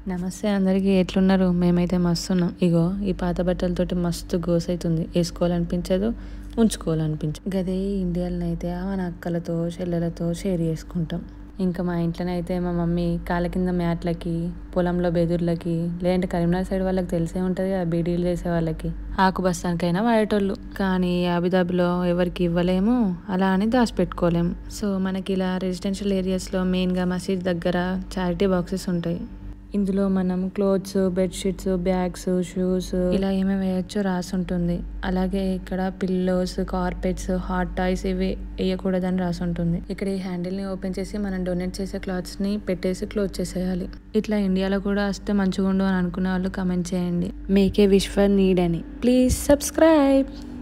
నమస్తే అందరికీ ఎట్లున్నారు మేమైతే మస్తున్నాం ఇగో ఈ పాత బట్టలతోటి మస్తు గోస్ అవుతుంది వేసుకోవాలనిపించదు ఉంచుకోవాలనిపించదు గదే ఇండియాలో అయితే మన అక్కలతో చెల్లెలతో షేర్ చేసుకుంటాం ఇంకా మా ఇంట్లోనే అయితే మా మమ్మీ కాళ్ళ కింద మ్యాట్లకి పొలంలో బెదుర్లకి లేదంటే కరీంనగర్ సైడ్ వాళ్ళకి తెలిసే ఉంటుంది కదా బీడీలు చేసే వాళ్ళకి ఆకు బస్తానికైనా వాడేటోళ్ళు కానీ అబుదాబిలో ఎవరికి ఇవ్వలేము అలా అని దాచిపెట్టుకోలేము సో మనకి ఇలా రెసిడెన్షియల్ ఏరియాస్లో మెయిన్గా మసీద్ దగ్గర చారిటీ బాక్సెస్ ఉంటాయి ఇందులో మనం క్లోత్స్ బెడ్షీట్స్ బ్యాగ్స్ షూస్ ఇలా ఏమేమి వేయచ్చో రాసి ఉంటుంది అలాగే ఇక్కడ పిల్లోస్ కార్పెట్స్ హాట్ టాయ్స్ ఇవి వేయకూడదని రాసి ఉంటుంది ఇక్కడ ఈ హ్యాండిల్ ని ఓపెన్ చేసి మనం డొనేట్ చేసే క్లాత్స్ ని పెట్టేసి క్లోజ్ చేసేయాలి ఇట్లా ఇండియాలో కూడా వస్తే మంచిగా ఉండు అని అనుకునే వాళ్ళు కమెంట్ చేయండి మేకే విష్ ఫర్ నీడ్ అని ప్లీజ్ సబ్స్క్రైబ్